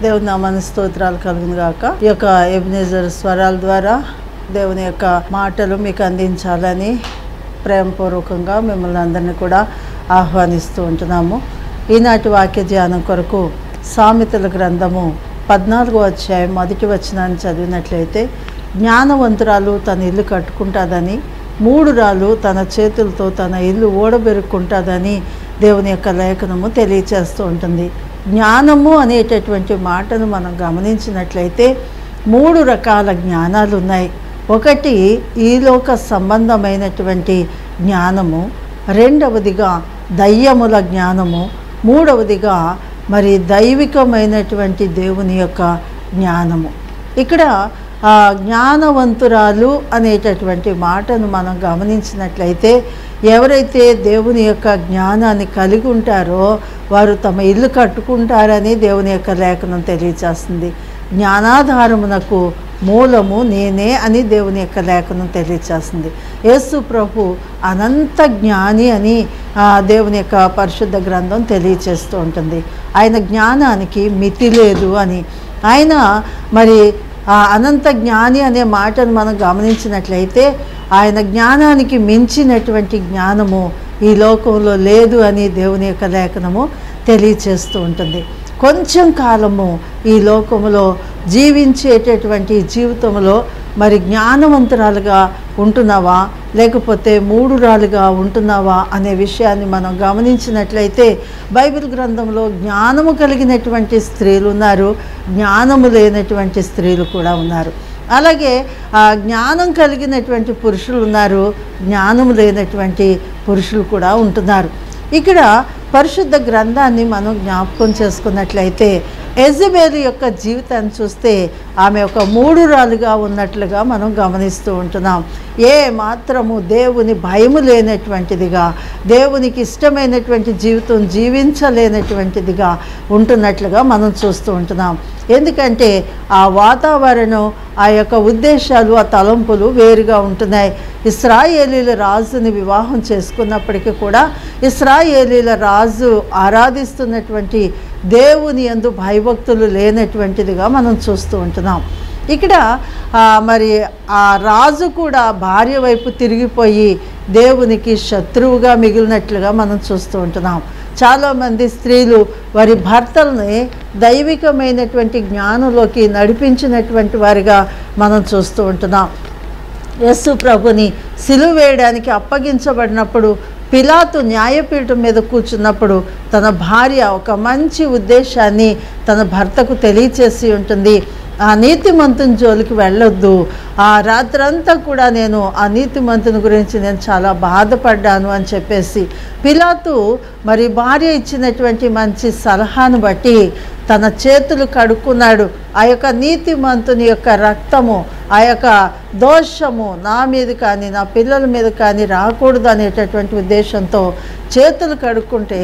దేవుని నామాని స్తోత్రాలు కలుగును గాక ఈ యొక్క ఎబినేజర్ స్వరాల ద్వారా దేవుని యొక్క మాటలు మీకు అందించాలని ప్రేమపూర్వకంగా మిమ్మల్ని అందరినీ కూడా ఆహ్వానిస్తూ ఉంటున్నాము ఈనాటి వాక్య ధ్యానం కొరకు సామెతల గ్రంథము పద్నాలుగో అధ్యాయం మొదటి వచనాన్ని చదివినట్లయితే జ్ఞానవంతురాలు తన ఇల్లు కట్టుకుంటుందని మూడు రాళ్ళు తన చేతులతో తన ఇల్లు ఓడబెరుక్కుంటుందని దేవుని యొక్క లేఖనము తెలియచేస్తూ ఉంటుంది జ్ఞానము అనేటటువంటి మాటను మనం గమనించినట్లయితే మూడు రకాల జ్ఞానాలు ఉన్నాయి ఒకటి ఈలోక సంబంధమైనటువంటి జ్ఞానము రెండవదిగా దయ్యముల జ్ఞానము మూడవదిగా మరి దైవికమైనటువంటి దేవుని యొక్క జ్ఞానము ఇక్కడ ఆ జ్ఞానవంతురాలు అనేటటువంటి మాటను మనం గమనించినట్లయితే ఎవరైతే దేవుని యొక్క జ్ఞానాన్ని కలిగి ఉంటారో వారు తమ ఇల్లు కట్టుకుంటారని దేవుని యొక్క లేఖనం తెలియచేస్తుంది జ్ఞానాధారమునకు మూలము నేనే అని దేవుని యొక్క లేఖనం తెలియచేస్తుంది యేసు ప్రభు అనంత జ్ఞాని అని ఆ, దేవుని యొక్క పరిశుద్ధ గ్రంథం తెలియచేస్తూ ఉంటుంది ఆయన జ్ఞానానికి మితి లేదు అని ఆయన మరి ఆ అనంత జ్ఞాని అనే మాటను మనం గమనించినట్లయితే ఆయన జ్ఞానానికి మించినటువంటి జ్ఞానము ఈ లోకంలో లేదు అని దేవుని యొక్క లేఖనము తెలియచేస్తూ ఉంటుంది కొంచెం కాలము ఈ లోకములో జీవించేటటువంటి జీవితంలో మరి జ్ఞానవంతురాలుగా ఉంటున్నావా లేకపోతే మూడురాలుగా ఉంటున్నావా అనే విషయాన్ని మనం గమనించినట్లయితే బైబిల్ గ్రంథంలో జ్ఞానము కలిగినటువంటి స్త్రీలు ఉన్నారు జ్ఞానము లేనటువంటి స్త్రీలు కూడా ఉన్నారు అలాగే ఆ జ్ఞానం కలిగినటువంటి పురుషులు ఉన్నారు జ్ఞానము లేనటువంటి పురుషులు కూడా ఉంటున్నారు ఇక్కడ పరిశుద్ధ గ్రంథాన్ని మనం జ్ఞాపకం చేసుకున్నట్లయితే ఎజబేలు యొక్క జీవితాన్ని చూస్తే ఆమె ఒక మూడు రాలుగా ఉన్నట్లుగా మనం గమనిస్తూ ఉంటున్నాం ఏ మాత్రము దేవుని భయము లేనటువంటిదిగా దేవునికి ఇష్టమైనటువంటి జీవితం జీవించలేనటువంటిదిగా ఉంటున్నట్లుగా మనం చూస్తూ ఉంటున్నాం ఎందుకంటే ఆ వాతావరణం ఆ యొక్క ఉద్దేశాలు ఆ తలంపులు వేరుగా ఉంటున్నాయి ఇస్రాయేలీల రాజుని వివాహం చేసుకున్నప్పటికీ కూడా ఇస్రాయేలీల రాజు ఆరాధిస్తున్నటువంటి దేవుని యందు భయభక్తులు లేనటువంటిదిగా మనం చూస్తూ ఉంటున్నాం ఇక్కడ ఆ, మరి ఆ రాజు కూడా భార్య వైపు తిరిగిపోయి దేవునికి శత్రువుగా మిగిలినట్లుగా మనం చూస్తూ ఉంటున్నాం చాలామంది స్త్రీలు వారి భర్తల్ని దైవికమైనటువంటి జ్ఞానంలోకి నడిపించినటువంటి వారిగా మనం చూస్తూ ఉంటున్నాం యస్సు ప్రభుని సిలువ వేయడానికి అప్పగించబడినప్పుడు పిలాతు న్యాయపీఠం మీద కూర్చున్నప్పుడు తన భార్య ఒక మంచి ఉద్దేశాన్ని తన భర్తకు తెలియచేసి ఉంటుంది ఆ నీతిమంతుని జోలికి వెళ్ళొద్దు ఆ రాత్రంతా కూడా నేను ఆ నీతిమంతుని గురించి నేను చాలా బాధపడ్డాను అని చెప్పేసి పిలాతు మరి భార్య ఇచ్చినటువంటి మంచి సలహాను బట్టి తన చేతులు కడుక్కున్నాడు ఆ యొక్క నీతిమంతుని యొక్క రక్తము ఆ యొక్క దోషము నా మీద కానీ నా పిల్లల మీద కానీ రాకూడదు అనేటటువంటి ఉద్దేశంతో చేతులు కడుక్కుంటే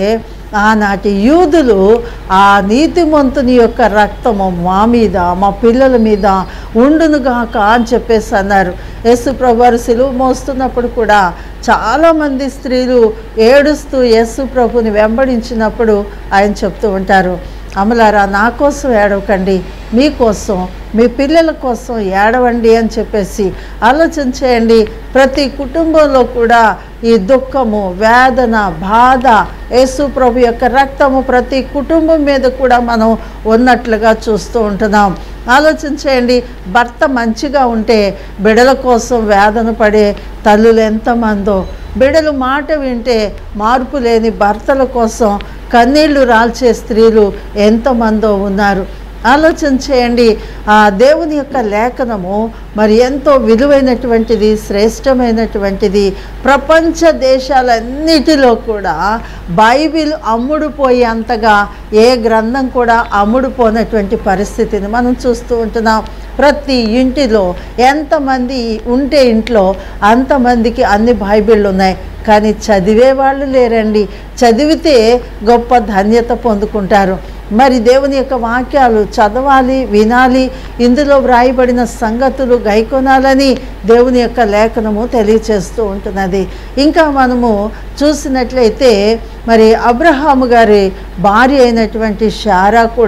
ఆనాటి యూదులు ఆ నీతిమంతుని యొక్క రక్తము మా మీద మా పిల్లల మీద ఉండునుగాక అని చెప్పేసి అన్నారు యేసు ప్రభువారు సిలువ మోస్తున్నప్పుడు కూడా చాలామంది స్త్రీలు ఏడుస్తూ యేసు ప్రభుని వెంబడించినప్పుడు ఆయన చెప్తూ ఉంటారు అమలారా నా కోసం ఏడవకండి మీకోసం మీ పిల్లల కోసం ఏడవండి అని చెప్పేసి ఆలోచన చేయండి ప్రతి కుటుంబంలో కూడా ఈ దుఃఖము వేదన బాధ యేసు ప్రభు యొక్క రక్తము ప్రతి కుటుంబం మీద కూడా మనం ఉన్నట్లుగా చూస్తూ ఉంటున్నాం ఆలోచన చేయండి భర్త మంచిగా ఉంటే బిడల కోసం వేదన పడే తల్లులు ఎంతమందో బిడలు మాట వింటే మార్పు లేని భర్తల కోసం కన్నీళ్లు రాల్చే స్త్రీలు ఎంతమందో ఉన్నారు ఆలోచన చేయండి ఆ దేవుని యొక్క లేఖనము మరి ఎంతో విలువైనటువంటిది శ్రేష్టమైనటువంటిది ప్రపంచ దేశాలన్నిటిలో కూడా బైబిల్ అమ్ముడుపోయేంతగా ఏ గ్రంథం కూడా అమ్ముడుపోనటువంటి పరిస్థితిని మనం చూస్తూ ఉంటున్నాం ప్రతి ఇంటిలో ఎంతమంది ఉంటే ఇంట్లో అంతమందికి అన్ని బైబిళ్ళు ఉన్నాయి కానీ చదివే వాళ్ళు లేరండి చదివితే గొప్ప ధన్యత పొందుకుంటారు మరి దేవుని యొక్క వాక్యాలు చదవాలి వినాలి ఇందులో వ్రాయబడిన సంగతులు గైకొనాలని దేవుని యొక్క లేఖనము తెలియచేస్తూ ఉంటున్నది ఇంకా మనము చూసినట్లయితే మరి అబ్రహాము గారి భార్య అయినటువంటి షారా కూడా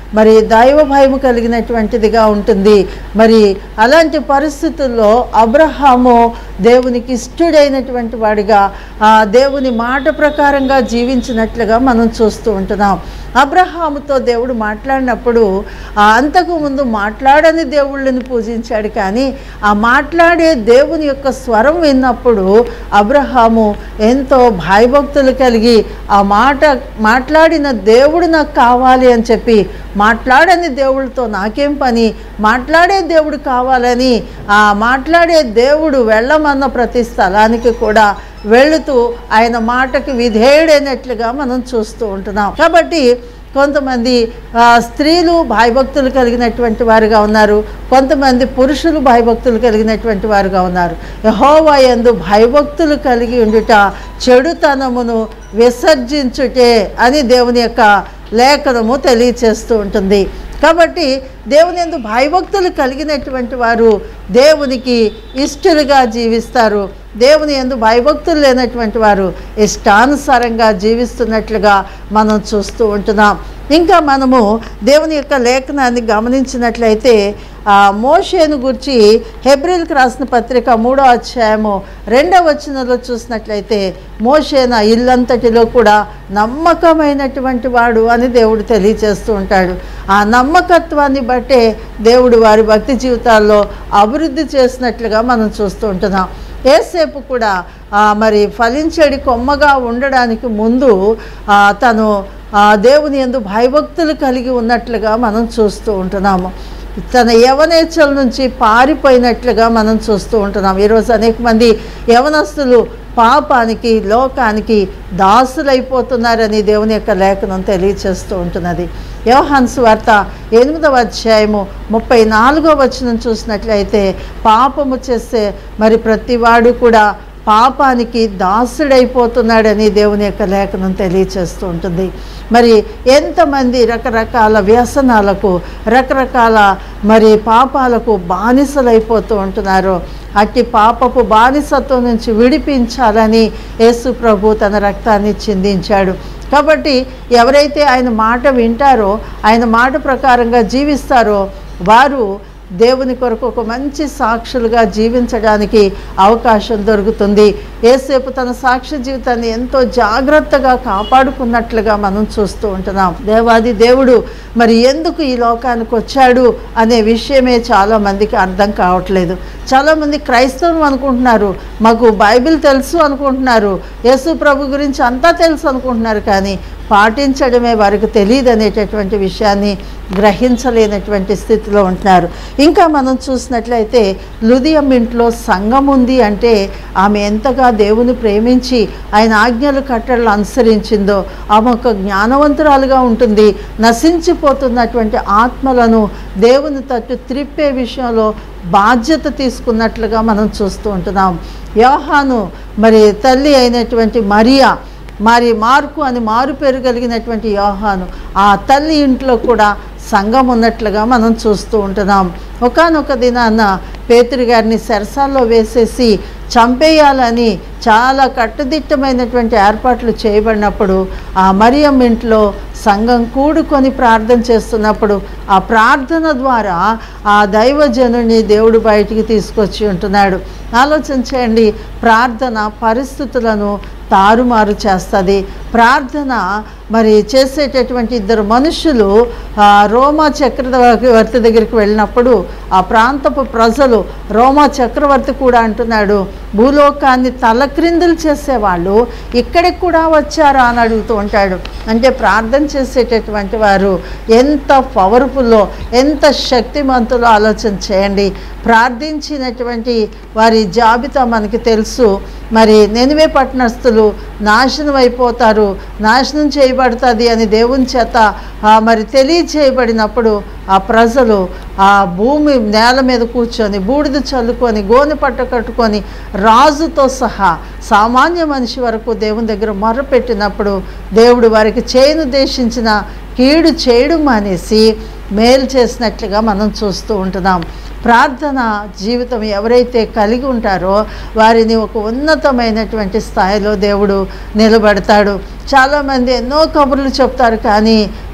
మరి దైవ భయము కలిగినటువంటిదిగా ఉంటుంది మరి అలాంటి పరిస్థితుల్లో అబ్రహాము దేవునికి ఇష్టడైనటువంటి వాడిగా ఆ దేవుని మాట ప్రకారంగా జీవించినట్లుగా మనం చూస్తూ ఉంటున్నాం అబ్రహాముతో దేవుడు మాట్లాడినప్పుడు ఆ అంతకు ముందు మాట్లాడని దేవుళ్ళని పూజించాడు కానీ ఆ మాట్లాడే దేవుని యొక్క స్వరం విన్నప్పుడు అబ్రహాము ఎంతో భయభక్తులు కలిగి ఆ మాట మాట్లాడిన దేవుడు నాకు కావాలి అని చెప్పి మాట్లాడని దేవుడితో నాకేం పని మాట్లాడే దేవుడు కావాలని ఆ మాట్లాడే దేవుడు వెళ్ళమన్న ప్రతి స్థలానికి కూడా వెళుతూ ఆయన మాటకి విధేయుడైనట్లుగా మనం చూస్తూ ఉంటున్నాం కాబట్టి కొంతమంది ఆ, స్త్రీలు భయభక్తులు కలిగినటువంటి వారుగా ఉన్నారు కొంతమంది పురుషులు భయభక్తులు కలిగినటువంటి వారుగా ఉన్నారు యహోవా యందు భయభక్తులు కలిగి ఉండుట చెడుతనమును విసర్జించుటే అని దేవుని యొక్క లేఖనము తెలియచేస్తూ ఉంటుంది కాబట్టి దేవుని ఎందు భయభక్తులు కలిగినటువంటి వారు దేవునికి ఇష్టలుగా జీవిస్తారు దేవుని ఎందు భయభక్తులు లేనటువంటి వారు ఇష్టానుసారంగా జీవిస్తున్నట్లుగా మనం చూస్తూ ఉంటున్నాం ఇంకా మనము దేవుని యొక్క లేఖనాన్ని గమనించినట్లయితే ఆ మోషేను గురించి హెబ్రిల్కి రాసిన పత్రిక మూడో అధ్యాయము రెండవ వచనంలో చూసినట్లయితే మోషే నా ఇల్లంతటిలో కూడా నమ్మకమైనటువంటి వాడు అని దేవుడు తెలియచేస్తూ ఉంటాడు ఆ నమ్మకత్వాన్ని బట్టే దేవుడు వారి భక్తి జీవితాల్లో అభివృద్ధి చేసినట్లుగా మనం చూస్తూ ఉంటున్నాం ఏసేపు కూడా ఆ, మరి ఫలించడి కొమ్మగా ఉండడానికి ముందు ఆ, తను ఆ, దేవుని ఎందు భయభక్తులు కలిగి ఉన్నట్లుగా మనం చూస్తూ ఉంటున్నాము తన యవనేచ్ఛల నుంచి పారిపోయినట్లుగా మనం చూస్తూ ఉంటున్నాం ఈరోజు అనేక మంది యవనస్తులు పాపానికి లోకానికి దాసులైపోతున్నారని దేవుని యొక్క లేఖనం తెలియచేస్తూ ఉంటున్నది యోహాన్స్ వార్త ఎనిమిదవ అధ్యాయము ముప్పై నాలుగో వచనం చూసినట్లయితే పాపము చేస్తే మరి ప్రతివాడు కూడా పాపానికి దాసుడైపోతున్నాడని దేవుని యొక్క లేఖనం తెలియచేస్తూ ఉంటుంది మరి ఎంతమంది రకరకాల వ్యసనాలకు రకరకాల మరి పాపాలకు బానిసలైపోతూ ఉంటున్నారో అట్టి పాపపు బానిసత్వం నుంచి విడిపించాలని యేసు ప్రభు తన రక్తాన్ని చిందించాడు కాబట్టి ఎవరైతే ఆయన మాట వింటారో ఆయన మాట ప్రకారంగా జీవిస్తారో వారు దేవుని కొరకు ఒక మంచి సాక్షులుగా జీవించడానికి అవకాశం దొరుకుతుంది ఏసేపు తన సాక్షి జీవితాన్ని ఎంతో జాగ్రత్తగా కాపాడుకున్నట్లుగా మనం చూస్తూ ఉంటున్నాం దేవాది దేవుడు మరి ఎందుకు ఈ లోకానికి వచ్చాడు అనే విషయమే చాలా మందికి అర్థం కావట్లేదు చాలామంది క్రైస్తవం అనుకుంటున్నారు మాకు బైబిల్ తెలుసు అనుకుంటున్నారు యేసు ప్రభు గురించి అంతా తెలుసు అనుకుంటున్నారు కానీ పాటించడమే వారికి తెలియదు అనేటటువంటి విషయాన్ని గ్రహించలేనటువంటి స్థితిలో ఉంటున్నారు ఇంకా మనం చూసినట్లయితే లుదియం ఇంట్లో సంఘం ఉంది అంటే ఆమె ఎంతగా దేవుని ప్రేమించి ఆయన ఆజ్ఞలు కట్టడలు అనుసరించిందో ఆమె ఒక జ్ఞానవంతురాలుగా ఉంటుంది నశించిపోతున్నటువంటి ఆత్మలను దేవుని తట్టు త్రిప్పే విషయంలో బాధ్యత తీసుకున్నట్లుగా మనం చూస్తూ ఉంటున్నాం యోహాను మరి తల్లి అయినటువంటి మరియా మరి మార్కు అని మారు పేరు కలిగినటువంటి యోహాను ఆ తల్లి ఇంట్లో కూడా సంఘం ఉన్నట్లుగా మనం చూస్తూ ఉంటున్నాం ఒకనొక దినాన పేతురు గారిని సెరసాల్లో వేసేసి చంపేయాలని చాలా కట్టుదిట్టమైనటువంటి ఏర్పాట్లు చేయబడినప్పుడు ఆ మరియం ఇంట్లో సంఘం కూడుకొని ప్రార్థన చేస్తున్నప్పుడు ఆ ప్రార్థన ద్వారా ఆ దైవజనుని దేవుడు బయటికి తీసుకొచ్చి ఉంటున్నాడు ఆలోచన చేయండి ప్రార్థన పరిస్థితులను తారుమారు చేస్తుంది ప్రార్థన మరి చేసేటటువంటి ఇద్దరు మనుషులు ఆ, రోమా చక్రవర్తి దగ్గరికి వెళ్ళినప్పుడు ఆ ప్రాంతపు ప్రజలు రోమా చక్రవర్తి కూడా అంటున్నాడు భూలోకాన్ని తలక్రిందులు చేసేవాళ్ళు ఇక్కడికి కూడా వచ్చారా అని అడుగుతూ ఉంటాడు అంటే ప్రార్థన చేసేటటువంటి వారు ఎంత పవర్ఫుల్లో ఎంత శక్తిమంతులో ఆలోచన చేయండి ప్రార్థించినటువంటి వారి జాబితా మనకి తెలుసు మరి నెనివే పట్టణస్థులు నాశనం అయిపోతారు నాశనం చేయబడుతుంది అని దేవుని చేత ఆ, మరి తెలియచేయబడినప్పుడు ఆ ప్రజలు ఆ భూమి నేల మీద కూర్చొని బూడిద చల్లుకొని గోనె పట్ట కట్టుకొని రాజుతో సహా సామాన్య మనిషి వరకు దేవుని దగ్గర మొర్రపెట్టినప్పుడు దేవుడు వారికి చేయను దేశించిన కీడు చేయడం మానేసి మేలు చేసినట్లుగా మనం చూస్తూ ఉంటున్నాం ప్రార్థన జీవితం ఎవరైతే కలిగి ఉంటారో వారిని ఒక ఉన్నతమైనటువంటి స్థాయిలో దేవుడు నిలబెడతాడు చాలామంది ఎన్నో కబుర్లు చెప్తారు కానీ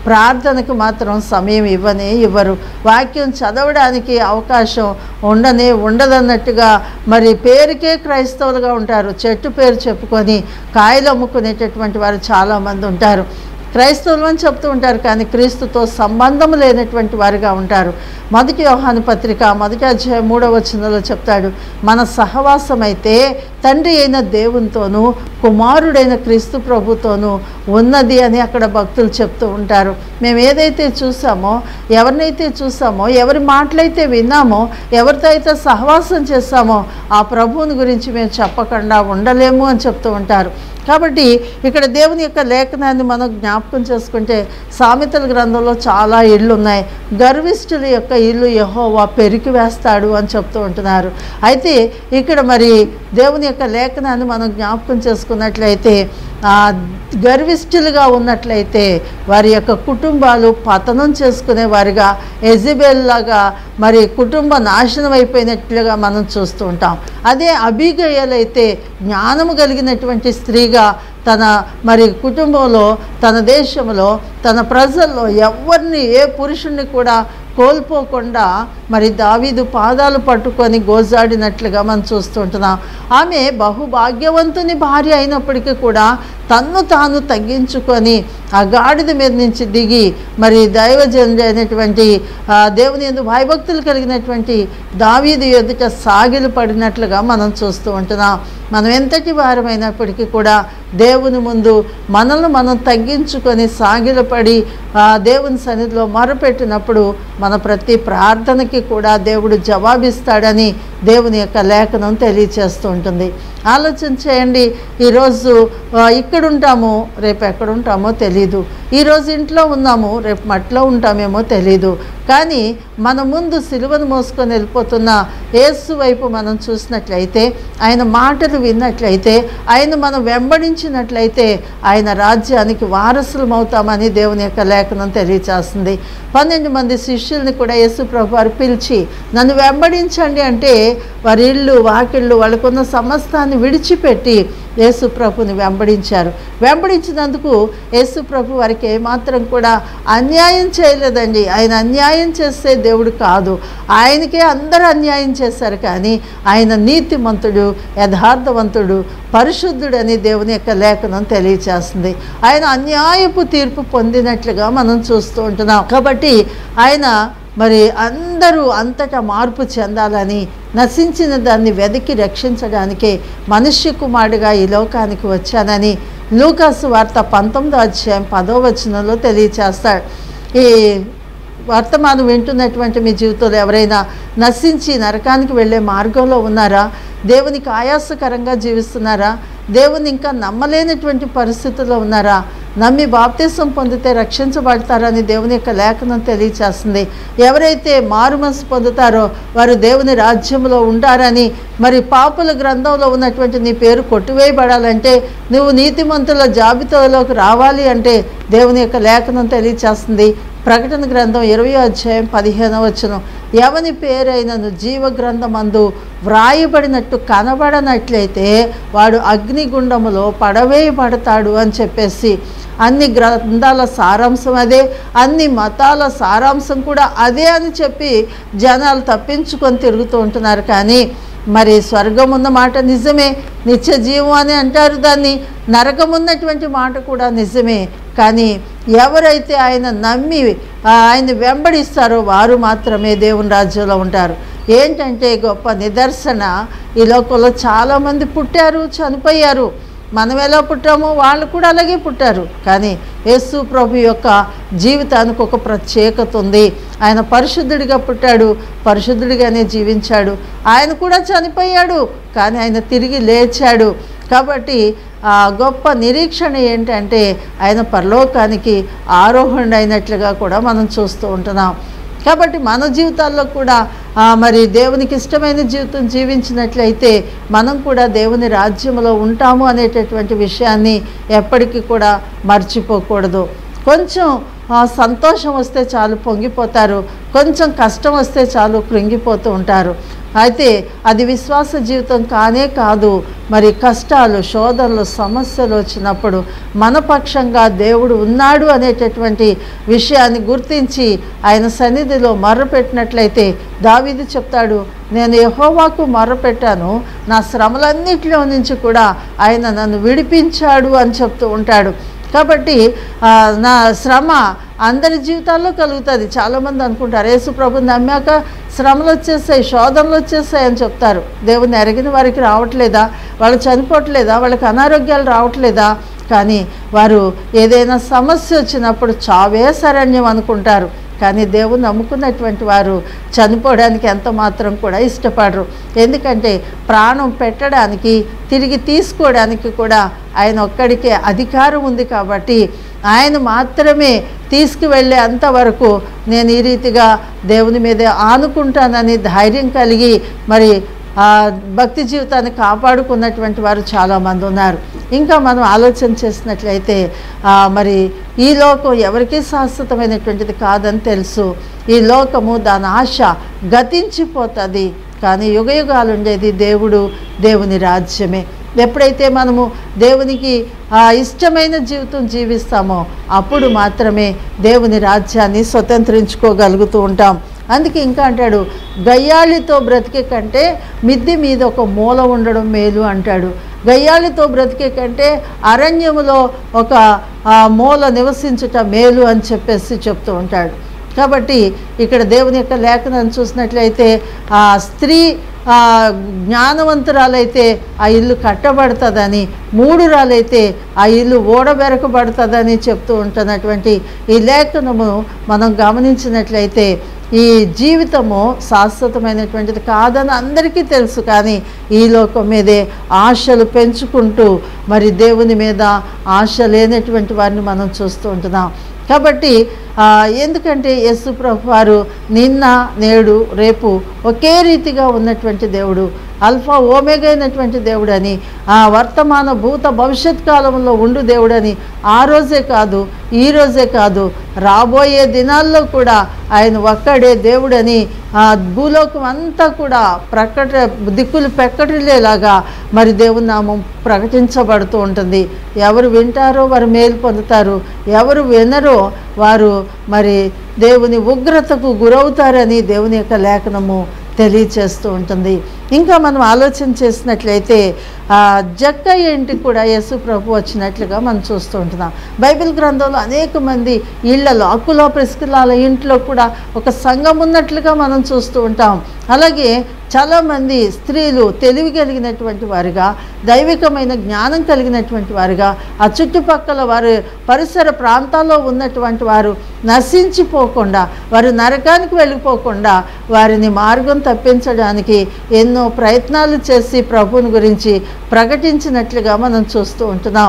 ప్రార్థనకు మాత్రం సమయం ఇవ్వనే ఇవ్వరు వాక్యం చదవడానికి అవకాశం ఉండనే ఉండదన్నట్టుగా మరి పేరుకే క్రైస్తవులుగా ఉంటారు చెట్టు పేరు చెప్పుకొని కాయలు అమ్ముకునేటటువంటి వారు చాలామంది ఉంటారు క్రైస్తవులు అని చెప్తూ ఉంటారు కానీ క్రీస్తుతో సంబంధం లేనటువంటి వారిగా ఉంటారు మొదటి యోహాను పత్రిక మొదటి అధ్యాయం మూడవ వచనంలో చెప్తాడు మన సహవాసం అయితే తండ్రి అయిన దేవునితోనూ కుమారుడైన క్రీస్తు ప్రభుతోనూ ఉన్నది అని అక్కడ భక్తులు చెప్తూ ఉంటారు మేము ఏదైతే చూసామో ఎవరినైతే చూసామో ఎవరి మాటలైతే విన్నామో ఎవరితో అయితే సహవాసం చేస్తామో ఆ ప్రభువుని గురించి మేము చెప్పకుండా ఉండలేము అని చెప్తూ ఉంటారు కాబట్టి ఇక్కడ దేవుని యొక్క లేఖనాన్ని మనం జ్ఞాపకం చేసుకుంటే సామెతల గ్రంథంలో చాలా ఇళ్ళు ఉన్నాయి గర్విష్ఠుల యొక్క ఇల్లు యహోవా పెరికి వేస్తాడు అని చెప్తూ ఉంటున్నారు అయితే ఇక్కడ మరి దేవుని యొక్క లేఖనాన్ని మనం జ్ఞాపకం చేసుకున్నట్లయితే ఆ, గర్విష్ఠులుగా ఉన్నట్లయితే వారి యొక్క కుటుంబాలు పతనం చేసుకునే వారిగా ఎజిబెల్ లాగా మరి కుటుంబ నాశనం అయిపోయినట్లుగా మనం చూస్తూ ఉంటాం అదే అభిగయల్ అయితే జ్ఞానము కలిగినటువంటి స్త్రీగా తన మరి కుటుంబంలో తన దేశంలో తన ప్రజల్లో ఎవరిని ఏ పురుషుణ్ణి కూడా కోల్పోకుండా మరి దావీదు పాదాలు పట్టుకొని గోజాడినట్లుగా మనం చూస్తుంటున్నాం ఆమె బహుభాగ్యవంతుని భార్య అయినప్పటికీ కూడా తన్ను తాను తగ్గించుకొని ఆ గాడిద మీద నుంచి దిగి మరి దైవజనుడు అయినటువంటి ఆ దేవుని ఎందు భయభక్తులు కలిగినటువంటి దావీదు ఎదుట సాగిలు పడినట్లుగా మనం చూస్తూ ఉంటున్నాం మనం ఎంతటి వారమైనప్పటికీ కూడా దేవుని ముందు మనల్ని మనం తగ్గించుకొని సాగిలపడి ఆ దేవుని సన్నిధిలో మొరపెట్టినప్పుడు మన ప్రతి ప్రార్థనకి కూడా దేవుడు జవాబిస్తాడని దేవుని యొక్క లేఖనం తెలియచేస్తూ ఉంటుంది ఆలోచన చేయండి ఈరోజు ఆ, ఇక్కడ ఉంటాము రేపు ఎక్కడ ఉంటామో తెలీదు ఈరోజు ఇంట్లో ఉన్నాము రేపు మట్లో ఉంటామేమో తెలీదు కానీ మన ముందు సిలువను మోసుకొని వెళ్ళిపోతున్న యేసు వైపు మనం చూసినట్లయితే ఆయన మాటలు విన్నట్లయితే ఆయన మనం వెంబడించినట్లయితే ఆయన రాజ్యానికి వారసులం అవుతామని దేవుని యొక్క లేఖనం తెలియచేస్తుంది పన్నెండు మంది శిష్యుల్ని కూడా యేసు ప్రభు వారు పిలిచి నన్ను వెంబడించండి అంటే వారి ఇళ్ళు వాకిళ్ళు వాళ్ళకున్న సమస్తాన్ని విడిచిపెట్టి యేసు ప్రభుని వెంబడించారు వెంబడించినందుకు యేసు ప్రభు వారికి ఏమాత్రం కూడా అన్యాయం చేయలేదండి ఆయన అన్యాయం చేసే దేవుడు కాదు ఆయనకే అందరూ అన్యాయం చేశారు కానీ ఆయన నీతిమంతుడు యథార్థవంతుడు పరిశుద్ధుడని దేవుని యొక్క లేఖనం తెలియచేస్తుంది ఆయన అన్యాయపు తీర్పు పొందినట్లుగా మనం చూస్తూ ఉంటున్నాం కాబట్టి ఆయన మరి అందరూ అంతటా మార్పు చెందాలని నశించిన దాన్ని వెతికి రక్షించడానికే మనుష్య కుమారుడిగా ఈ లోకానికి వచ్చానని లూకాసు వార్త పంతొమ్మిదో అధ్యాయం పదో వచనంలో తెలియచేస్తాడు ఈ వర్తమానం వింటున్నటువంటి మీ జీవితంలో ఎవరైనా నశించి నరకానికి వెళ్ళే మార్గంలో ఉన్నారా దేవునికి ఆయాసకరంగా జీవిస్తున్నారా దేవుని ఇంకా నమ్మలేనటువంటి పరిస్థితుల్లో ఉన్నారా నమ్మి బాప్తీసం పొందితే రక్షించబడతారని దేవుని యొక్క లేఖనం తెలియచేస్తుంది ఎవరైతే మారు మనసు పొందుతారో వారు దేవుని రాజ్యంలో ఉంటారని మరి పాపుల గ్రంథంలో ఉన్నటువంటి నీ పేరు కొట్టివేయబడాలంటే నువ్వు నీతిమంతుల జాబితాలోకి రావాలి అంటే దేవుని యొక్క లేఖనం తెలియచేస్తుంది ప్రకటన గ్రంథం ఇరవై అధ్యాయం పదిహేనవ వచనం ఎవని పేరైనను జీవ గ్రంథమందు వ్రాయబడినట్టు కనబడనట్లయితే వాడు అగ్నిగుండములో పడవేయబడతాడు అని చెప్పేసి అన్ని గ్రంథాల సారాంశం అదే అన్ని మతాల సారాంశం కూడా అదే అని చెప్పి జనాలు తప్పించుకొని తిరుగుతూ ఉంటున్నారు కానీ మరి స్వర్గం ఉన్న మాట నిజమే నిత్య జీవం అని అంటారు దాన్ని నరకం ఉన్నటువంటి మాట కూడా నిజమే కానీ ఎవరైతే ఆయన నమ్మి ఆ, ఆయన వెంబడిస్తారో వారు మాత్రమే దేవుని రాజ్యంలో ఉంటారు ఏంటంటే గొప్ప నిదర్శన ఈ లోకంలో చాలామంది పుట్టారు చనిపోయారు మనం ఎలా పుట్టామో వాళ్ళు కూడా అలాగే పుట్టారు కానీ యేసు ప్రభు యొక్క జీవితానికి ఒక ప్రత్యేకత ఉంది ఆయన పరిశుద్ధుడిగా పుట్టాడు పరిశుద్ధుడిగానే జీవించాడు ఆయన కూడా చనిపోయాడు కానీ ఆయన తిరిగి లేచాడు కాబట్టి ఆ గొప్ప నిరీక్షణ ఏంటంటే ఆయన పరలోకానికి ఆరోహణ అయినట్లుగా కూడా మనం చూస్తూ ఉంటున్నాం కాబట్టి మన జీవితాల్లో కూడా ఆ, మరి దేవునికి ఇష్టమైన జీవితం జీవించినట్లయితే మనం కూడా దేవుని రాజ్యంలో ఉంటాము అనేటటువంటి విషయాన్ని ఎప్పటికీ కూడా మర్చిపోకూడదు కొంచెం ఆ, సంతోషం వస్తే చాలు పొంగిపోతారు కొంచెం కష్టం వస్తే చాలు కృంగిపోతూ ఉంటారు అయితే అది విశ్వాస జీవితం కానే కాదు మరి కష్టాలు శోధనలు సమస్యలు వచ్చినప్పుడు మన పక్షంగా దేవుడు ఉన్నాడు అనేటటువంటి విషయాన్ని గుర్తించి ఆయన సన్నిధిలో మర్రపెట్టినట్లయితే దావీదు చెప్తాడు నేను యహోవాకు మొర్రపెట్టాను నా శ్రమలన్నిటిలో నుంచి కూడా ఆయన నన్ను విడిపించాడు అని చెప్తూ ఉంటాడు కాబట్టి ఆ, నా శ్రమ అందరి జీవితాల్లో కలుగుతుంది చాలామంది అనుకుంటారు యేసు ప్రభుని నమ్మాక శ్రమలు వచ్చేస్తాయి శోధనలు వచ్చేస్తాయి అని చెప్తారు దేవుని ఎరిగిన వారికి రావట్లేదా వాళ్ళు చనిపోవట్లేదా వాళ్ళకి అనారోగ్యాలు రావట్లేదా కానీ వారు ఏదైనా సమస్య వచ్చినప్పుడు చావే శరణ్యం అనుకుంటారు కానీ దేవుని నమ్ముకున్నటువంటి వారు చనిపోవడానికి ఎంత మాత్రం కూడా ఇష్టపడరు ఎందుకంటే ప్రాణం పెట్టడానికి తిరిగి తీసుకోవడానికి కూడా ఆయన ఒక్కడికే అధికారం ఉంది కాబట్టి ఆయన మాత్రమే తీసుకువెళ్ళే అంతవరకు నేను ఈ రీతిగా దేవుని మీదే ఆనుకుంటానని ధైర్యం కలిగి మరి ఆ భక్తి జీవితాన్ని కాపాడుకున్నటువంటి వారు చాలామంది ఉన్నారు ఇంకా మనం ఆలోచన చేసినట్లయితే ఆ, మరి ఈ లోకం ఎవరికీ శాశ్వతమైనటువంటిది కాదని తెలుసు ఈ లోకము దాని ఆశ గతించిపోతుంది కానీ యుగ యుగాలు ఉండేది దేవుడు దేవుని రాజ్యమే ఎప్పుడైతే మనము దేవునికి ఆ ఇష్టమైన జీవితం జీవిస్తామో అప్పుడు మాత్రమే దేవుని రాజ్యాన్ని స్వతంత్రించుకోగలుగుతూ ఉంటాం అందుకే ఇంకా అంటాడు గయ్యాళితో బ్రతికే కంటే మిద్ది మీద ఒక మూల ఉండడం మేలు అంటాడు గయ్యాళితో బ్రతికే కంటే అరణ్యములో ఒక ఆ, మూల నివసించుట మేలు అని చెప్పేసి చెప్తూ ఉంటాడు కాబట్టి ఇక్కడ దేవుని యొక్క లేఖనాన్ని చూసినట్లయితే ఆ స్త్రీ ఆ జ్ఞానవంతురాలైతే ఆ ఇల్లు కట్టబడుతుందని మూడురాలైతే ఆ ఇల్లు ఓడబెరకబడుతుందని చెప్తూ ఉంటున్నటువంటి ఈ లేఖనము మనం గమనించినట్లయితే ఈ జీవితము శాశ్వతమైనటువంటిది కాదని అందరికీ తెలుసు కానీ ఈ లోకం మీదే ఆశలు పెంచుకుంటూ మరి దేవుని మీద ఆశ లేనటువంటి వారిని మనం చూస్తూ ఉంటున్నాం కాబట్టి ఆ, ఎందుకంటే యేసు ప్రభు వారు నిన్న నేడు రేపు ఒకే రీతిగా ఉన్నటువంటి దేవుడు అల్ఫా ఓమేగా అయినటువంటి దేవుడని ఆ వర్తమాన భూత భవిష్యత్ కాలంలో ఉండు దేవుడని ఆ రోజే కాదు ఈ రోజే కాదు రాబోయే దినాల్లో కూడా ఆయన ఒక్కడే దేవుడని ఆ భూలోకం అంతా కూడా ప్రకట దిక్కులు పెక్కటిలేలాగా మరి దేవుని నామం ప్రకటించబడుతూ ఉంటుంది ఎవరు వింటారో వారు మేలు పొందుతారు ఎవరు వినరో వారు మరి దేవుని ఉగ్రతకు గురవుతారని దేవుని యొక్క లేఖనము తెలియచేస్తూ ఉంటుంది ఇంకా మనం ఆలోచన చేసినట్లయితే ఆ జక్క ఇంటికి కూడా యేసు ప్రభు వచ్చినట్లుగా మనం చూస్తూ ఉంటున్నాం బైబిల్ గ్రంథంలో అనేక మంది ఇళ్లలో అక్కులో ప్రెస్కులాల ఇంట్లో కూడా ఒక సంఘం ఉన్నట్లుగా మనం చూస్తూ ఉంటాం అలాగే చాలామంది స్త్రీలు తెలివి కలిగినటువంటి వారుగా దైవికమైన జ్ఞానం కలిగినటువంటి వారుగా ఆ చుట్టుపక్కల వారి పరిసర ప్రాంతాల్లో ఉన్నటువంటి వారు నశించిపోకుండా వారు నరకానికి వెళ్ళిపోకుండా వారిని మార్గం తప్పించడానికి ఎన్నో ప్రయత్నాలు చేసి ప్రభుని గురించి ప్రకటించినట్లుగా మనం చూస్తూ ఉంటున్నాం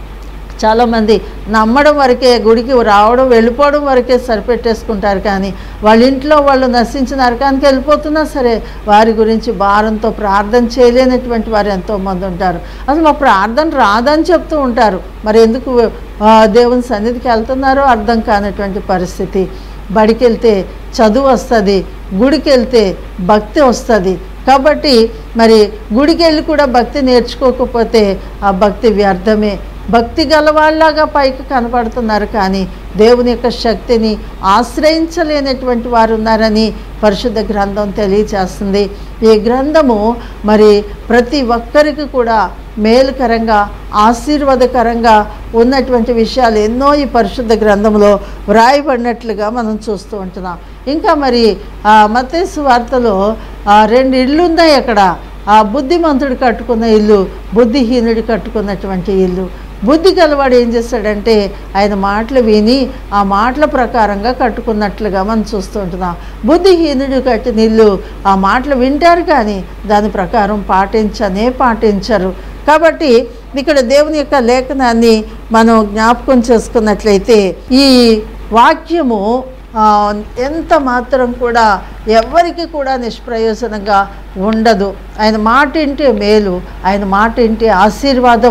చాలామంది నమ్మడం వరకే గుడికి రావడం వెళ్ళిపోవడం వరకే సరిపెట్టేసుకుంటారు కానీ వాళ్ళ ఇంట్లో వాళ్ళు నశించిన నరకానికి వెళ్ళిపోతున్నా సరే వారి గురించి భారంతో ప్రార్థన చేయలేనటువంటి వారు ఎంతోమంది ఉంటారు అసలు మా ప్రార్థన రాదని చెప్తూ ఉంటారు మరి ఎందుకు ఆ, దేవుని సన్నిధికి వెళ్తున్నారో అర్థం కానటువంటి పరిస్థితి బడికి వెళ్తే చదువు వస్తుంది గుడికి వెళ్తే భక్తి వస్తుంది కాబట్టి మరి గుడికి వెళ్ళి కూడా భక్తి నేర్చుకోకపోతే ఆ భక్తి వ్యర్థమే భక్తి గలవాళ్ళలాగా పైకి కనపడుతున్నారు కానీ దేవుని యొక్క శక్తిని ఆశ్రయించలేనటువంటి వారు ఉన్నారని పరిశుద్ధ గ్రంథం తెలియచేస్తుంది ఈ గ్రంథము మరి ప్రతి ఒక్కరికి కూడా మేలుకరంగా ఆశీర్వాదకరంగా ఉన్నటువంటి విషయాలు ఎన్నో ఈ పరిశుద్ధ గ్రంథంలో వ్రాయబడినట్లుగా మనం చూస్తూ ఉంటున్నాం ఇంకా మరి ఆ మతేసు వార్తలో ఆ రెండు ఇళ్ళు ఉన్నాయి అక్కడ ఆ బుద్ధిమంతుడు కట్టుకున్న ఇల్లు బుద్ధిహీనుడు కట్టుకున్నటువంటి ఇల్లు బుద్ధి గలవాడు ఏం చేస్తాడంటే ఆయన మాటలు విని ఆ మాటల ప్రకారంగా కట్టుకున్నట్లుగా మనం చూస్తూ ఉంటున్నాం బుద్ధిహీనుడు కట్టిన ఇల్లు ఆ మాటలు వింటారు కానీ దాని ప్రకారం పాటించనే పాటించరు కాబట్టి ఇక్కడ దేవుని యొక్క లేఖనాన్ని మనం జ్ఞాపకం చేసుకున్నట్లయితే ఈ వాక్యము ఆ, ఎంత మాత్రం కూడా ఎవరికి కూడా నిష్ప్రయోజనంగా ఉండదు ఆయన మాట ఇంటే మేలు ఆయన మాట ఇంటే ఆశీర్వాదము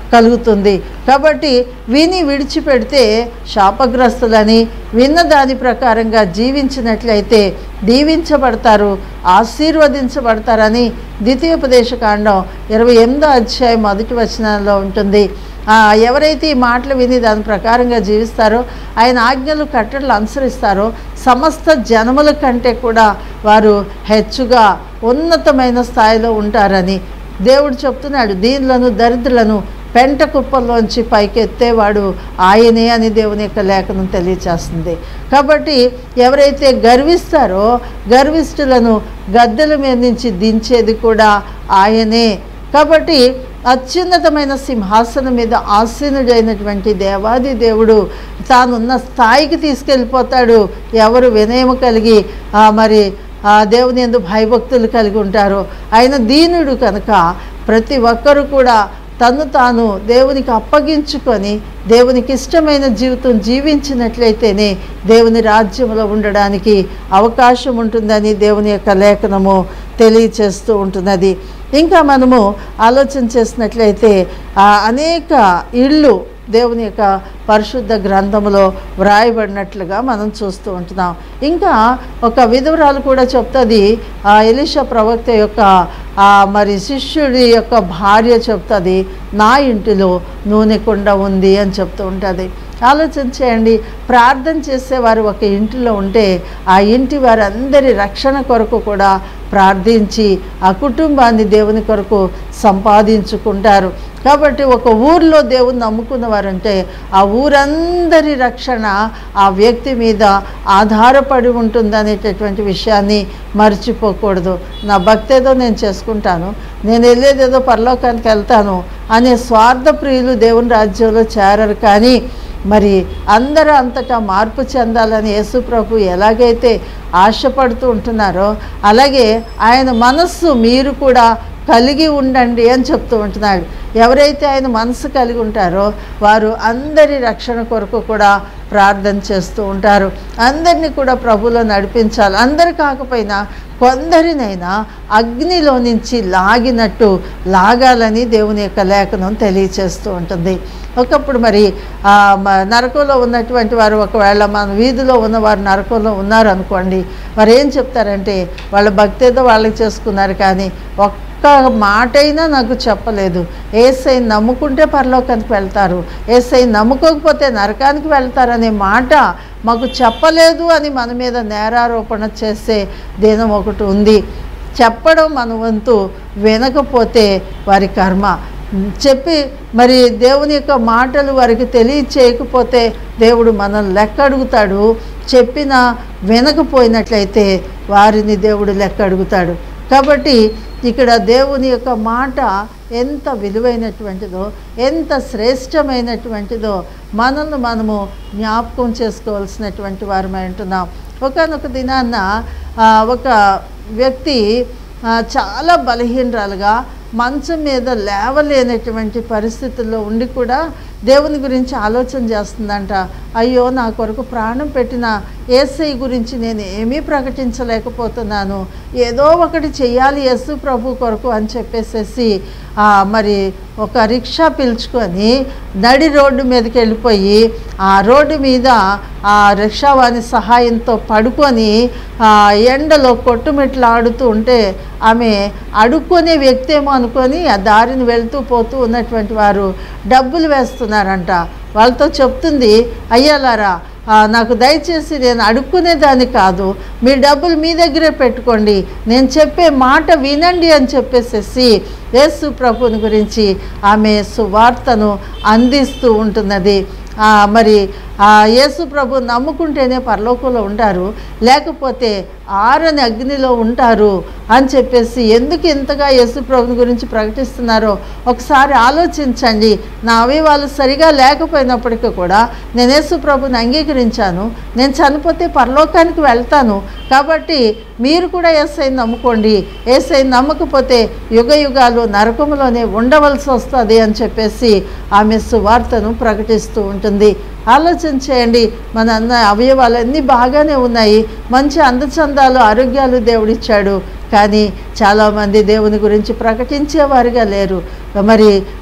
కలుగుతుంది కాబట్టి విని విడిచిపెడితే శాపగ్రస్తులని విన్న దాని ప్రకారంగా జీవించినట్లయితే దీవించబడతారు ఆశీర్వదించబడతారని ద్వితీయోపదేశ కాండం ఇరవై ఎనిమిదో అధ్యాయం మొదటి వచనంలో ఉంటుంది ఆ, ఎవరైతే ఈ మాటలు విని దాని ప్రకారంగా జీవిస్తారో ఆయన ఆజ్ఞలు కట్టడలు అనుసరిస్తారో సమస్త జనముల కంటే కూడా వారు హెచ్చుగా ఉన్నతమైన స్థాయిలో ఉంటారని దేవుడు చెప్తున్నాడు దీనులను దరిద్రులను పెంట కుప్పల్లోంచి పైకెత్తేవాడు ఆయనే అని దేవుని యొక్క లేఖనం తెలియచేస్తుంది కాబట్టి ఎవరైతే గర్విస్తారో గర్విష్ఠులను గద్దెల మీద నుంచి దించేది కూడా ఆయనే కాబట్టి అత్యున్నతమైన సింహాసనం మీద ఆసీనుడైనటువంటి దేవాది దేవుడు తానున్న స్థాయికి తీసుకెళ్ళిపోతాడు ఎవరు వినయము కలిగి ఆ, మరి ఆ దేవుని ఎందు భయభక్తులు కలిగి ఉంటారో ఆయన దీనుడు కనుక ప్రతి ఒక్కరూ కూడా తను తాను దేవునికి అప్పగించుకొని దేవునికి ఇష్టమైన జీవితం జీవించినట్లయితేనే దేవుని రాజ్యంలో ఉండడానికి అవకాశం ఉంటుందని దేవుని యొక్క లేఖనము తెలియచేస్తూ ఉంటున్నది ఇంకా మనము ఆలోచన చేసినట్లయితే ఆ అనేక ఇళ్ళు దేవుని యొక్క పరిశుద్ధ గ్రంథములో వ్రాయబడినట్లుగా మనం చూస్తూ ఉంటున్నాం ఇంకా ఒక విధవరాలు కూడా చెప్తుంది ఆ ఎలిషా ప్రవక్త యొక్క ఆ మరి శిష్యుడి యొక్క భార్య చెప్తుంది నా ఇంటిలో నూనె కుండ ఉంది అని చెప్తూ ఉంటుంది ఆలోచన చేయండి ప్రార్థన చేసేవారు ఒక ఇంటిలో ఉంటే ఆ ఇంటి వారందరి రక్షణ కొరకు కూడా ప్రార్థించి ఆ కుటుంబాన్ని దేవుని కొరకు సంపాదించుకుంటారు కాబట్టి ఒక ఊర్లో దేవుని నమ్ముకున్న వారంటే ఆ ఊరందరి రక్షణ ఆ వ్యక్తి మీద ఆధారపడి ఉంటుందనేటటువంటి విషయాన్ని మర్చిపోకూడదు నా భక్తి ఏదో నేను చేసుకుంటాను నేను వెళ్ళేదేదో పరలోకానికి వెళ్తాను అనే స్వార్థ ప్రియులు దేవుని రాజ్యంలో చేరరు కానీ మరి అందరూ అంతటా మార్పు చెందాలని యేసు ప్రభు ఎలాగైతే ఆశపడుతూ ఉంటున్నారో అలాగే ఆయన మనస్సు మీరు కూడా కలిగి ఉండండి అని చెప్తూ ఉంటున్నాడు ఎవరైతే ఆయన మనసు కలిగి ఉంటారో వారు అందరి రక్షణ కొరకు కూడా ప్రార్థన చేస్తూ ఉంటారు అందరినీ కూడా ప్రభులో నడిపించాలి అందరు కాకపోయినా కొందరినైనా అగ్నిలో నుంచి లాగినట్టు లాగాలని దేవుని యొక్క లేఖనం తెలియచేస్తూ ఉంటుంది ఒకప్పుడు మరి ఆ, మ- నరకంలో ఉన్నటువంటి వారు ఒకవేళ మన వీధిలో ఉన్నవారు నరకంలో ఉన్నారు అనుకోండి వారు ఏం చెప్తారంటే వాళ్ళ భక్తి ఏదో వాళ్ళకి చేసుకున్నారు కానీ ఒక్క మాటైనా నాకు చెప్పలేదు ఏసై నమ్ముకుంటే పరలోకానికి వెళ్తారు ఏసై నమ్ముకోకపోతే నరకానికి వెళ్తారనే మాట మాకు చెప్పలేదు అని మన మీద నేరారోపణ చేసే దినం ఒకటి ఉంది చెప్పడం మన వంతు వినకపోతే వారి కర్మ చెప్పి మరి దేవుని యొక్క మాటలు వారికి తెలియచేయకపోతే దేవుడు మనల్ని లెక్క అడుగుతాడు చెప్పిన వినకపోయినట్లయితే వారిని దేవుడు లెక్క అడుగుతాడు కాబట్టి ఇక్కడ దేవుని యొక్క మాట ఎంత విలువైనటువంటిదో ఎంత శ్రేష్టమైనటువంటిదో మనల్ని మనము జ్ఞాపకం చేసుకోవాల్సినటువంటి వారమై ఉంటున్నాం ఒకనొక దినాన్న ఆ, ఒక వ్యక్తి ఆ, చాలా బలహీనరాలుగా మంచం మీద లేవలేనటువంటి పరిస్థితుల్లో ఉండి కూడా దేవుని గురించి ఆలోచన చేస్తుందంట అయ్యో నా కొరకు ప్రాణం పెట్టిన ఏసై గురించి నేను ఏమీ ప్రకటించలేకపోతున్నాను ఏదో ఒకటి చెయ్యాలి యేసు ప్రభు కొరకు అని చెప్పేసేసి ఆ, మరి ఒక రిక్షా పిలుచుకొని నడి రోడ్డు మీదకి వెళ్ళిపోయి ఆ రోడ్డు మీద ఆ రిక్షా వాని సహాయంతో పడుకొని ఆ ఎండలో కొట్టుమిట్లు ఆడుతూ ఉంటే ఆమె అడుక్కునే వ్యక్తి ఏమో అనుకొని ఆ దారిని వెళ్తూ పోతూ ఉన్నటువంటి వారు డబ్బులు వేస్తున్నారంట వాళ్ళతో చెప్తుంది అయ్యాలారా ఆ, నాకు దయచేసి నేను అడుక్కునేదాన్ని కాదు మీ డబ్బులు మీ దగ్గరే పెట్టుకోండి నేను చెప్పే మాట వినండి అని చెప్పేసేసి యేసు ప్రభుని గురించి ఆమె సువార్తను అందిస్తూ ఉంటున్నది ఆ, మరి ఆ యేసు ప్రభు నమ్ముకుంటేనే పరలోకంలో ఉంటారు లేకపోతే ఆరని అగ్నిలో ఉంటారు అని చెప్పేసి ఎందుకు ఇంతగా యేసు ప్రభుని గురించి ప్రకటిస్తున్నారో ఒకసారి ఆలోచించండి నా అవయవాలు సరిగా లేకపోయినప్పటికీ కూడా నేను యేసు ప్రభుని అంగీకరించాను నేను చనిపోతే పరలోకానికి వెళ్తాను కాబట్టి మీరు కూడా ఏసై నమ్ముకోండి ఏసై నమ్మకపోతే యుగ యుగాలు నరకములోనే ఉండవలసి వస్తుంది అని చెప్పేసి ఆమె సువార్తను ప్రకటిస్తూ ఉంటుంది ఆలోచన చేయండి మన అన్న అవయవాలన్నీ బాగానే ఉన్నాయి మంచి అందచందాలు ఆరోగ్యాలు దేవుడిచ్చాడు కానీ చాలామంది దేవుని గురించి ప్రకటించేవారుగా లేరు మరి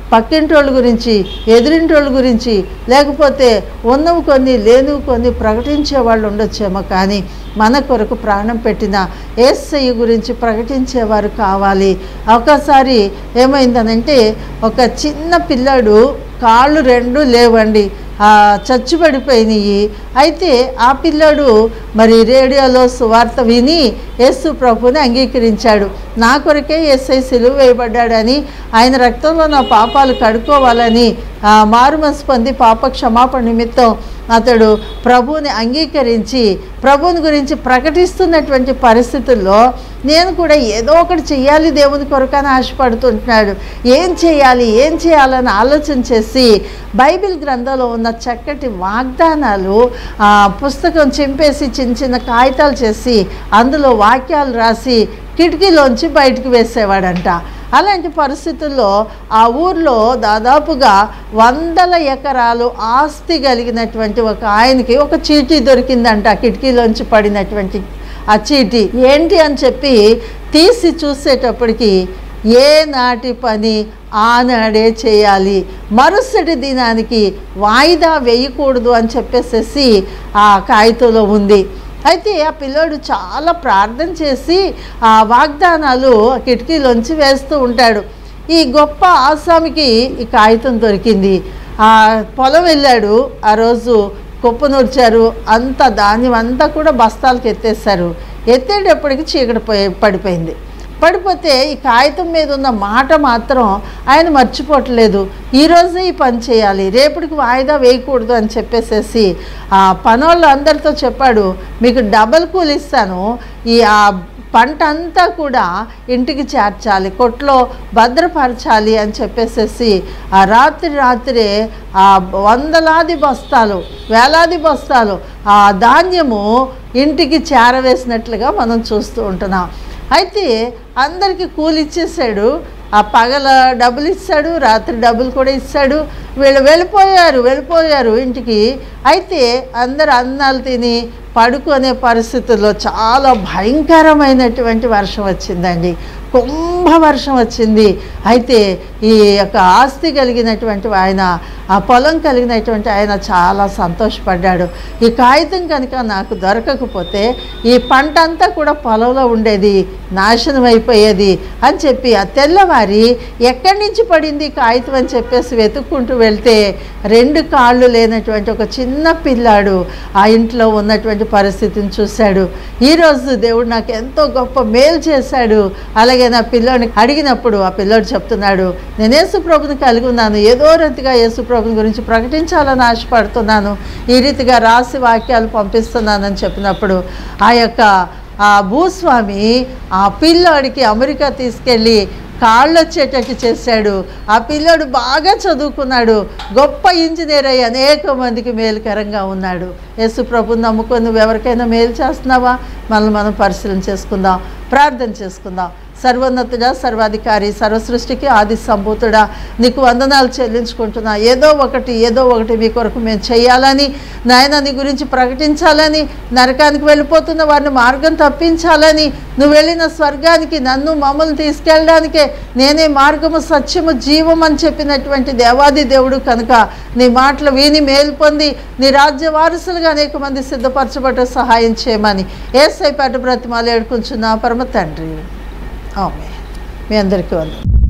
పక్కింటోళ్ళ గురించి ఎదురింటోళ్ళ గురించి లేకపోతే ఉన్నవి కొన్ని లేనివి కొన్ని ప్రకటించే వాళ్ళు ఉండొచ్చేమో కానీ మన కొరకు ప్రాణం పెట్టిన ఏసయ్య గురించి ప్రకటించేవారు కావాలి ఒకసారి ఏమైందనంటే ఒక చిన్న పిల్లాడు కాళ్ళు రెండు లేవండి ఆ, చచ్చుబడిపోయినాయి అయితే ఆ పిల్లాడు మరి రేడియోలో సువార్త విని యేసు ప్రభుని అంగీకరించాడు నా కొరకే ఎస్ఐ సిలువ వేయబడ్డాడని ఆయన రక్తంలో నా పాపాలు కడుక్కోవాలని ఆ, మారు మనసు పొంది పాప క్షమాపణ నిమిత్తం అతడు ప్రభువుని అంగీకరించి ప్రభువుని గురించి ప్రకటిస్తున్నటువంటి పరిస్థితుల్లో నేను కూడా ఏదో ఒకటి చెయ్యాలి దేవుని కొరకని ఆశపడుతుంటున్నాడు ఏం చేయాలి ఏం చేయాలని ఆలోచన చేసి బైబిల్ గ్రంథంలో ఉన్న చక్కటి వాగ్దానాలు ఆ, పుస్తకం చింపేసి చిన్న చిన్న కాగితాలు చేసి అందులో వాక్యాలు రాసి కిటికీలోంచి బయటకు వేసేవాడంట అలాంటి పరిస్థితుల్లో ఆ ఊర్లో దాదాపుగా వందల ఎకరాలు ఆస్తి కలిగినటువంటి ఒక ఆయనకి ఒక చీటీ దొరికిందంట ఆ కిటికీలోంచి పడినటువంటి ఆ చీటీ ఏంటి అని చెప్పి తీసి చూసేటప్పటికి ఏ నాటి పని ఆనాడే చేయాలి మరుసటి దినానికి వాయిదా వేయకూడదు అని చెప్పేసేసి ఆ కాగితంలో ఉంది అయితే ఆ పిల్లోడు చాలా ప్రార్థన చేసి ఆ వాగ్దానాలు ఆ కిటికీలోంచి వేస్తూ ఉంటాడు ఈ గొప్ప ఆసామికి ఈ కాగితం దొరికింది ఆ పొలం వెళ్ళాడు ఆ రోజు కుప్పనూర్చారు అంత ధాన్యం అంతా కూడా బస్తాలకు ఎత్తేసారు ఎత్తేటప్పటికి చీకటి పోయి పడిపోయింది పడిపోతే ఈ కాగితం మీద ఉన్న మాట మాత్రం ఆయన మర్చిపోవట్లేదు ఈరోజే ఈ పని చేయాలి రేపటికి వాయిదా వేయకూడదు అని చెప్పేసేసి ఆ పనోళ్ళు అందరితో చెప్పాడు మీకు డబల్ కూలి ఇస్తాను ఈ ఆ పంట అంతా కూడా ఇంటికి చేర్చాలి కొట్లో భద్రపరచాలి అని చెప్పేసేసి ఆ రాత్రి రాత్రే ఆ వందలాది బస్తాలు వేలాది బస్తాలు ఆ ధాన్యము ఇంటికి చేరవేసినట్లుగా మనం చూస్తూ ఉంటున్నాం అయితే అందరికీ కూలి ఇచ్చేసాడు ఆ పగల డబ్బులు ఇస్తాడు రాత్రి డబ్బులు కూడా ఇస్తాడు వీళ్ళు వెళ్ళిపోయారు వెళ్ళిపోయారు ఇంటికి అయితే అందరు అన్నాలు తిని పడుకునే పరిస్థితుల్లో చాలా భయంకరమైనటువంటి వర్షం వచ్చిందండి కుంభ వర్షం వచ్చింది అయితే ఈ యొక్క ఆస్తి కలిగినటువంటి ఆయన ఆ పొలం కలిగినటువంటి ఆయన చాలా సంతోషపడ్డాడు ఈ కాగితం కనుక నాకు దొరకకపోతే ఈ పంట అంతా కూడా పొలంలో ఉండేది నాశనం అయిపోయేది అని చెప్పి ఆ తెల్లవారి ఎక్కడి నుంచి పడింది ఈ కాగితం అని చెప్పేసి వెతుక్కుంటూ వెళ్తే రెండు కాళ్ళు లేనటువంటి ఒక చిన్న పిల్లాడు ఆ ఇంట్లో ఉన్నటువంటి పరిస్థితిని చూశాడు ఈరోజు దేవుడు నాకు ఎంతో గొప్ప మేలు చేశాడు అలాగే నా పిల్లోని అడిగినప్పుడు ఆ పిల్లోడు చెప్తున్నాడు నేను యేసు ప్రభుని కలిగి ఉన్నాను ఏదో రీతిగా యేసు ప్రభుని గురించి ప్రకటించాలని ఆశపడుతున్నాను ఈ రీతిగా రాసి వాక్యాలు పంపిస్తున్నానని చెప్పినప్పుడు ఆ యొక్క ఆ భూస్వామి ఆ పిల్లోడికి అమెరికా తీసుకెళ్ళి కాళ్ళు వచ్చేటట్టు చేశాడు ఆ పిల్లోడు బాగా చదువుకున్నాడు గొప్ప ఇంజనీర్ అయ్యి అనేక మందికి మేలుకరంగా ఉన్నాడు యేసు ప్రభు నమ్ముకొని నువ్వు ఎవరికైనా మేలు చేస్తున్నావా మనల్ని మనం పరిశీలన చేసుకుందాం ప్రార్థన చేసుకుందాం సర్వోన్నతుడా సర్వాధికారి సర్వసృష్టికి ఆది సంభూతుడా నీకు వందనాలు చెల్లించుకుంటున్నా ఏదో ఒకటి ఏదో ఒకటి మీ కొరకు మేము చేయాలని నాయన నీ గురించి ప్రకటించాలని నరకానికి వెళ్ళిపోతున్న వారిని మార్గం తప్పించాలని నువ్వు వెళ్ళిన స్వర్గానికి నన్ను మమ్మల్ని తీసుకెళ్ళడానికే నేనే మార్గము సత్యము జీవం అని చెప్పినటువంటి దేవాది దేవుడు కనుక నీ మాటలు విని మేలు పొంది నీ రాజ్య వారసులుగా అనేక మంది సిద్ధపరచబట్ట సహాయం చేయమని ఏసై పేట బ్రతిమాలు ఏడుకుంటున్నా పరమ తండ్రి ఆమె మీ అందరికీ వందనాలు